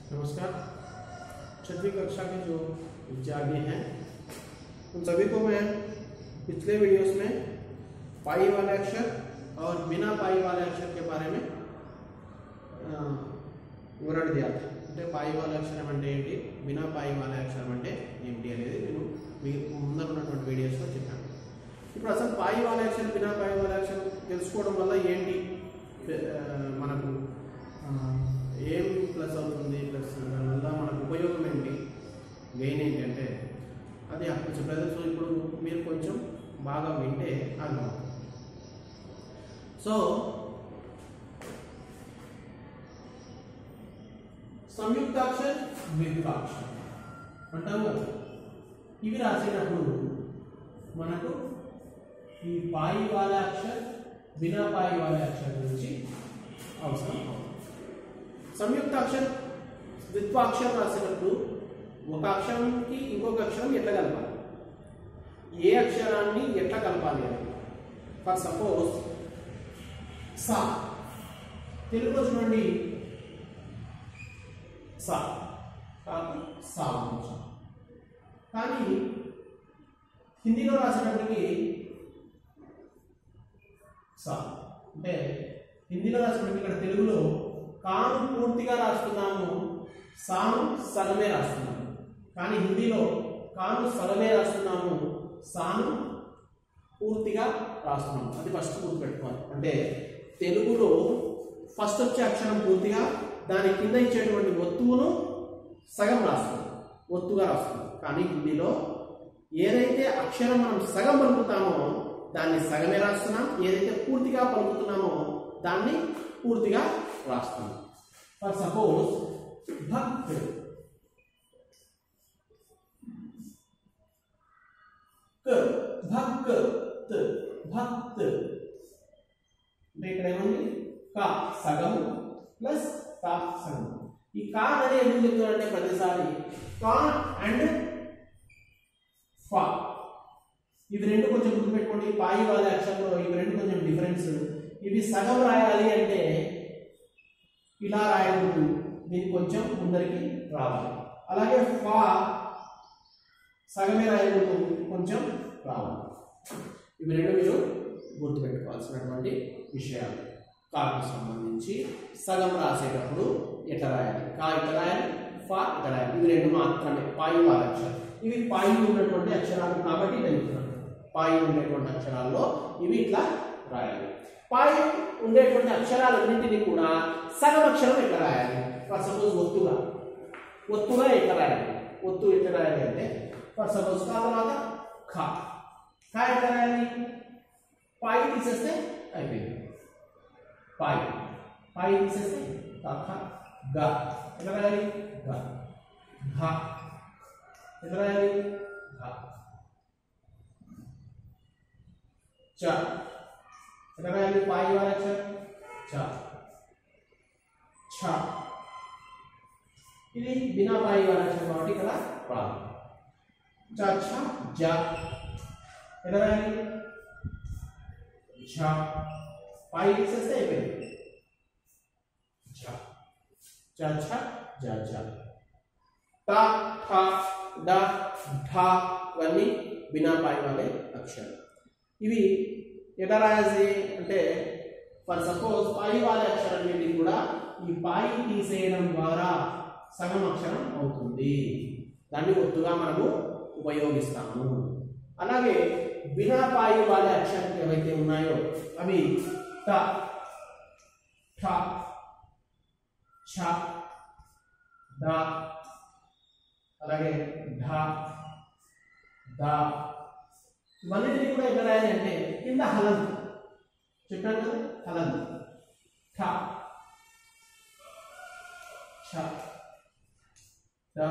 नमस्कार छठवीं कक्षा के जो विद्यार्थी हैं उन सभी को मैं पिछले वीडियोस में पाई वाले अक्षर और बिना पाई वाले अक्षर के बारे में ఆ, వివరణ దియాలి అంటే పాయి వాళ్ళ అక్షరం అంటే ఏంటి బినా పాయి వాళ్ళ అక్షరం అంటే ఏంటి అనేది నేను మీ ముందర ఉన్నటువంటి వీడియోస్లో చెప్పాను ఇప్పుడు అసలు పాయి వాళ్ళ అక్షరం బినా పాయి వాళ్ళ అక్షరం తెలుసుకోవడం వల్ల ఏంటి ఆ, మనకు ఆ, ఏం ప్లస్ అవుతుంది ప్లస్ దానివల్ల మనకు ఉపయోగం ఏంటి గెయిన్ ఏంటి అంటే అది అప్పుడు చెప్పలేదు సో ఇప్పుడు మీరు కొంచెం బాగా వింటే అర్థమవుతుంది సో సంయుక్తాక్షర్ ద్విత్వాక్షరం అంటాం కదా ఇవి రాసేటప్పుడు మనకు ఈ పాయి వాళ్ళ అక్షర్ బినా పాయి వాళ్ళ అక్షర్ గురించి అవసరం అవుతుంది సంయుక్తాక్షర్ ద్విత్వాక్షరం రాసేటప్పుడు ఒక అక్షరంకి ఇంకొక అక్షరం ఎట్లా కలపాలి ఏ అక్షరాన్ని ఎట్లా కలపాలి అని ఫర్ సపోజ్ సా తెలుగులో చూడండి సా కాబట్టి సా అనొచ్చు. కానీ హిందీలో రాసేటప్పటికి సా అంటే హిందీలో రాసినప్పటికీ ఇక్కడ తెలుగులో కాను పూర్తిగా రాస్తున్నాము సాను సగమే రాస్తున్నాము కానీ హిందీలో కాను సగమే రాస్తున్నాము సాను పూర్తిగా రాస్తున్నాము అది ఫస్ట్ గుర్తుపెట్టుకోవాలి అంటే తెలుగులో ఫస్ట్ వచ్చే అక్షరం పూర్తిగా దాని కింద ఇచ్చేటువంటి ఒత్తువును సగం రాస్తాం ఒత్తుగా రాస్తాం కానీ హిందీలో ఏదైతే అక్షరం మనం సగం పలుకుతామో దాన్ని సగమే రాస్తున్నాం ఏదైతే పూర్తిగా పలుకుతున్నామో దాన్ని పూర్తిగా రాస్తున్నాం ఫర్ సపోజ్ భక్త్ క భక్ త్ భక్త్ అంటే ఇక్కడ ఏముంది క సగం ప్లస్ కా సగం ఈ కా అనేది ఎందుకు చెప్తున్నారంటే ప్రతిసారి కా అండ్ ఫా ఇవి రెండు కొంచెం గుర్తుపెట్టుకోండి పాయి వాళ్ళ అక్షరంలో ఇవి రెండు కొంచెం డిఫరెన్స్ ఇవి సగం రాయాలి అంటే ఇలా రాయకూడదు దీనికి కొంచెం ముందరికి రావాలి అలాగే ఫా సగమే రాయకూడదు కొంచెం రావాలి ఇవి రెండు మీరు గుర్తుపెట్టుకోవాల్సినటువంటి విషయాలు కాకు సంబంధించి సగం రాసేటప్పుడు ఎట్లా రాయాలి కా ఇట్లా రాయాలి ఫా ఇట్లా రాయాలి ఇవి రెండు మాత్రమే పాయి వాళ్ళ అక్షరాలు ఇవి పాయి ఉన్నటువంటి అక్షరాలు కాబట్టి తెలుపుతున్నాను పాయి ఉండేటువంటి అక్షరాల్లో ఇవి ఇట్లా రాయాలి పాయి ఉండేటువంటి అక్షరాలన్నింటినీ కూడా సగం అక్షరం ఎట్లా రాయాలి ఫర్ సపోజ్ ఒత్తుగా ఒత్తుగా ఎట్లా రాయాలి ఒత్తు ఎట్లా రాయాలి అంటే ఫర్ సపోజ్ కా తర్వాత ఖా ఖా ఎట్లా రాయాలి పాయి తీసేస్తే అయిపోయింది పాయి పాయి తీసేస్తే కఖ గ ఎట్లా రాయాలి గ ఘ ఎట్లా రాయాలి ఘ చ ఎట్లా రాయాలి పాయి వాళ్ళ అక్షరం చ ఛ ఇది బినా పాయి వాళ్ళ అక్షరం కాబట్టి ఇక్కడ రాదు చ ఛ జ ఎట్లా రాయాలి ఝ పాయి తీసేస్తే అయిపోయింది ఝ చ ఛ జ ఝ ట ఠ డ ఢ ఇవన్నీ బినా పాయి వాళ్ళే అక్షరాలు ఇవి ఎట్లా రాయాల్సి అంటే ఫర్ సపోజ్ పాయి వాళ్ళ అక్షరాలన్నింటినీ కూడా ఈ పాయి తీసేయడం ద్వారా సగం అక్షరం అవుతుంది దాన్ని ఒత్తుగా మనము ఉపయోగిస్తాము అలాగే బినా పాయి వాళ్ళ అక్షరాలు ఏవైతే ఉన్నాయో అవి ట ఠ ఛ డ అలాగే ఢ ద ఇవన్నిటిని కూడా ఎట్లా రాయాలి అంటే కింద హలం చెప్పాను కదా హలం ఠ ఛ డ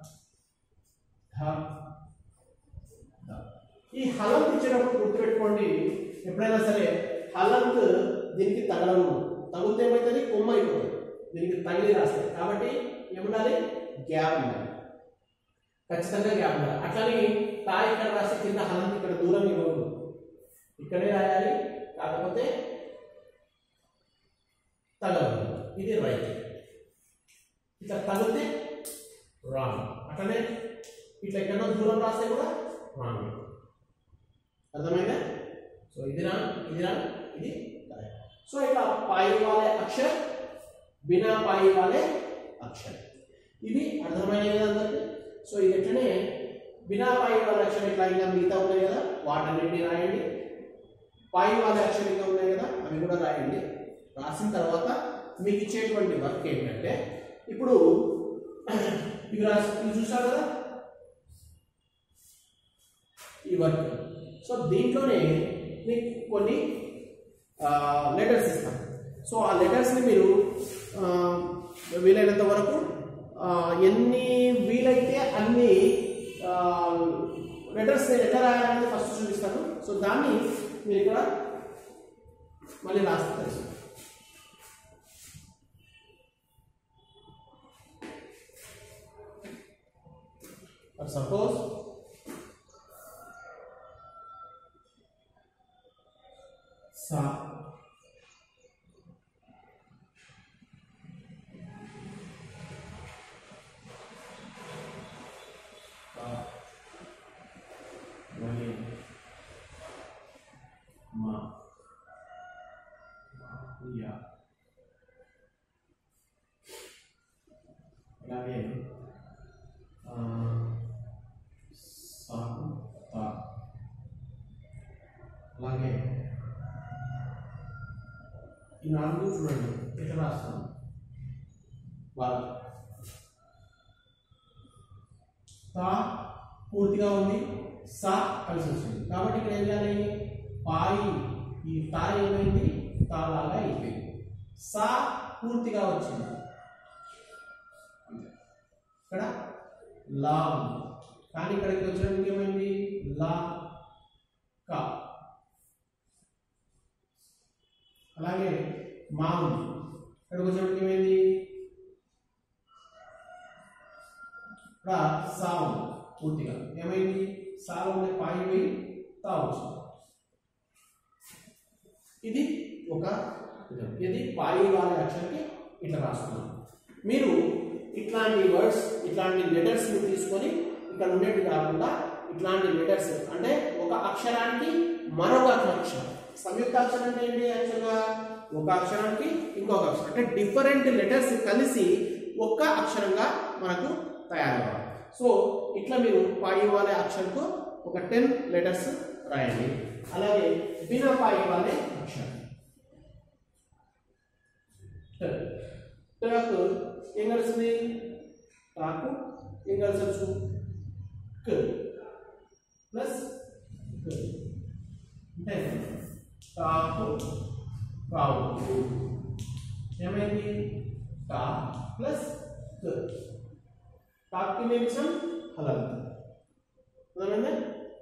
ధ ద ఈ హలం ఇచ్చినప్పుడు గుర్తుపెట్టుకోండి ఎప్పుడైనా సరే హలంత్ దీనికి తగలము తగిలితే ఏమవుతుంది కొమ్మ అయిపోతుంది దీనికి తగిలి రాస్తాయి కాబట్టి ఏముండాలి గ్యాప్ ఉండాలి ఖచ్చితంగా గ్యాప్ ఉండాలి అట్లని తా ఇక్కడ రాసి కింద హలంత్ ఇక్కడ దూరం ఇవ్వకూడదు ఇక్కడే రాయాలి కాకపోతే తగలదు ఇది రైట్ ఇట్లా తగిలితే రాంగ్ అట్లనే ఇట్లా ఎక్కడో దూరం రాస్తే కూడా రాంగ్ అర్థమైందా సో ఇది రా ఇది రా ఇది correct. సో ఇట్లా పాయి వాలే అక్షర్ బినా పాయి వాలే అక్షర్ ఇవి అర్థమైనది కదా అందరికి సో ఇది ఎట్లనే బినా పాయి వాళ్ళ అక్షరం ఇట్లా ఇంకా మిగతా ఉన్నాయి కదా వాటన్నిటిని రాయండి పాయి వాళ్ళ అక్షరం ఇంకా ఉన్నాయి కదా అవి కూడా రాయండి రాసిన తర్వాత మీకు ఇచ్చేటువంటి వర్క్ ఏంటంటే ఇప్పుడు ఇవి రాసి ఇవి చూసారు కదా ఈ వర్క్ సో దీంట్లోనే మీకు కొన్ని లెటర్స్ ఇస్తాం సో ఆ లెటర్స్ని మీరు ఆ, వీలైనంత వరకు ఆ, ఎన్ని వీలైతే అన్ని లెటర్స్ ఎట్లా రాయాలని ఫస్ట్ చూపిస్తాను సో దాన్ని మీరు ఇక్కడ మళ్ళీ రాస్తే తెలుసు సపోజ్ సా కా మళ్ళీ మా యా అలాగే ఆ, సాకు తా అలాగే ఈ నాలుగు చూడండి ఎట్లా రాస్తాం వాళ్ళ తా పూర్తిగా ఉంది సా కలిసి వచ్చింది కాబట్టి ఇక్కడ ఏం చేయాలి పాయి ఈ తా ఏమైంది తా లాగా అయిపోయింది సా పూర్తిగా వచ్చింది అంతే. ఇక్కడ లా ఉంది కానీ ఇక్కడికి వచ్చినప్పుడు ఏమైంది లా కా అలాగే మా ఉంది ఇక్కడికి వచ్చినప్పుడు ఏమైంది ఇక్కడ సా ఉంది పూర్తిగా ఏమైంది సాలో ఉండే పాయి పోయి తా వచ్చింది ఇది ఒక విధం. ఇది పాయి వారి అక్షరానికి ఇట్లా రాస్తున్నాం మీరు ఇట్లాంటి వర్డ్స్ ఇట్లాంటి లెటర్స్ తీసుకొని ఇక్కడ ఉండేవి కాకుండా ఇట్లాంటి లెటర్స్ అంటే ఒక అక్షరానికి మరొక అక్షరం సంయుక్త అక్షరం అంటే ఏంటి యాక్చువల్గా ఒక అక్షరానికి ఇంకొక అక్షరం అంటే డిఫరెంట్ లెటర్స్ కలిసి ఒక్క అక్షరంగా మనకు తయారవ్వాలి సో ఇట్లా మీరు పాయి వాలే అక్షరంకు ఒక టెన్ లెటర్స్ రాయండి అలాగే బినా పాయి వాలే అక్షరం టాకు ఏం కలిసింది టాకు ఏం కలిసొచ్చు క ప్లస్ క అంటే టాకు కావు ఏమైంది టా ప్లస్ క టాక్కి నిమిషం హలంత అర్థమైందా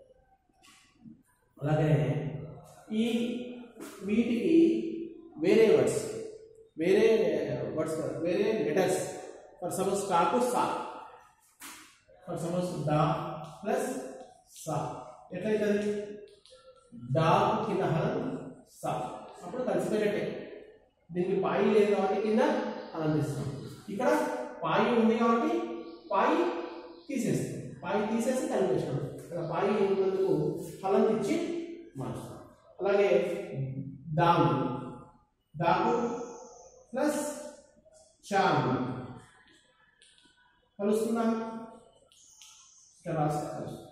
అలాగే ఈ వీటికి వేరే వర్డ్స్ వేరే వర్డ్స్ వేరే లెటర్స్ ఫర్ సపోజ్ టాకు సా ఫర్ సపోజ్ డా ప్లస్ సా ఎట్లయితుంది డా కింద హలం సా అప్పుడు కలిసిపోయినట్టే దీనికి పాయి లేదు కాబట్టి కింద హలం తీస్తాం ఇక్కడ పాయి ఉంది కాబట్టి పాయి తీసేస్తాం పాయి తీసేసి కలిపేస్తాం ఇక్కడ పాయి ఉన్నందుకు హలం ఇచ్చి మార్చుతాం అలాగే దాము దాకు ప్లస్ చాము కలుస్తుందా ఇక్కడ రాస్తే కలుస్తుంది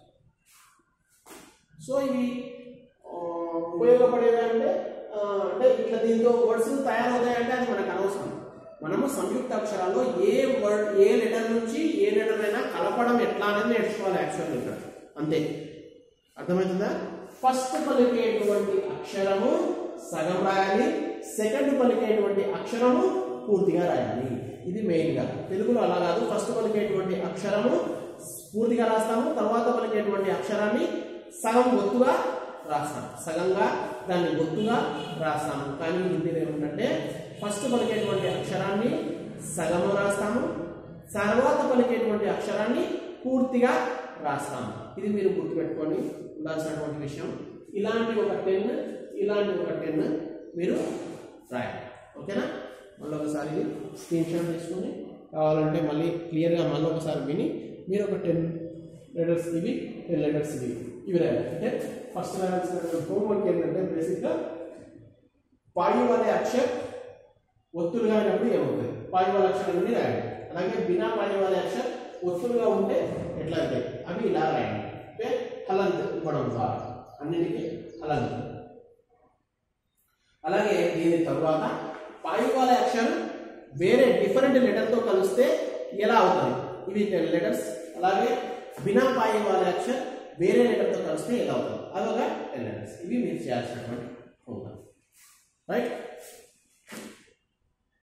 సో ఇవి ఆ, ఉపయోగపడేవి అంటే ఆ, అంటే ఇట్లా దీంతో వర్డ్స్ తయారవుతాయంటే అది మనకు అనవసరం మనము సంయుక్త అక్షరాల్లో ఏ వర్డ్ ఏ లెటర్ నుంచి ఏ లెటర్ అయినా కలపడం ఎట్లా అనేది నేర్చుకోవాలి యాక్చువల్ ఇక్కడ అంతే అర్థమవుతుందా ఫస్ట్ పలికేటువంటి అక్షరము సగం రాయాలి సెకండ్ పలికేటువంటి అక్షరము పూర్తిగా రాయాలి ఇది మెయిన్గా తెలుగులో అలా కాదు ఫస్ట్ పలికేటువంటి అక్షరము పూర్తిగా రాస్తాము తర్వాత పలికేటువంటి అక్షరాన్ని సగం ఒత్తుగా రాస్తాం సగంగా దాన్ని ఒత్తుగా రాస్తాము కానీ హిందీలో ఏమిటంటే ఫస్ట్ పలికేటువంటి అక్షరాన్ని సగము రాస్తాము తర్వాత పలికేటువంటి అక్షరాన్ని పూర్తిగా రాస్తాము ఇది మీరు గుర్తుపెట్టుకొని ఉండాల్సినటువంటి విషయం ఇలాంటి ఒక టెన్ ఇలాంటి ఒక టెన్ మీరు రాయాలి ఓకేనా మళ్ళీ ఒకసారి స్క్రీన్ షాట్ తీసుకొని కావాలంటే మళ్ళీ క్లియర్గా మళ్ళీ ఒకసారి విని మీరు ఒక టెన్ లెటర్స్ ఇవి టెన్ లెటర్స్ ఇవి ఇవి రాయాలి అంటే ఫస్ట్ రాయాల్సిన హోంవర్క్ ఏంటంటే బేసిక్గా పాయి వాలే అక్షర్ ఒత్తులుగా అయినప్పుడు ఏమవుతుంది పాయి వాళ్ళ అక్షరం నుండి రాయండి అలాగే బినా పాయి వాళ్ళ అక్షర్ ఒత్తులుగా ఉంటే ఎట్లా అవుతాయి అవి ఇలా రాయండి అంటే హలంత్ ఇవ్వడం ద్వారా అన్నిటికీ హలంత్ అలాగే దీని తర్వాత పాయి వాళ్ళ అక్షరం వేరే డిఫరెంట్ లెటర్తో కలిస్తే ఎలా అవుతుంది ఇవి టెన్ లెటర్స్ అలాగే బినా పాయి వాళ్ళ అక్షర్ వేరే లెటర్తో కలిస్తే ఎలా అవుతుంది అదొక టెన్ లెటర్స్ ఇవి మీరు చేయాల్సినటువంటి హోంవర్క్ రైట్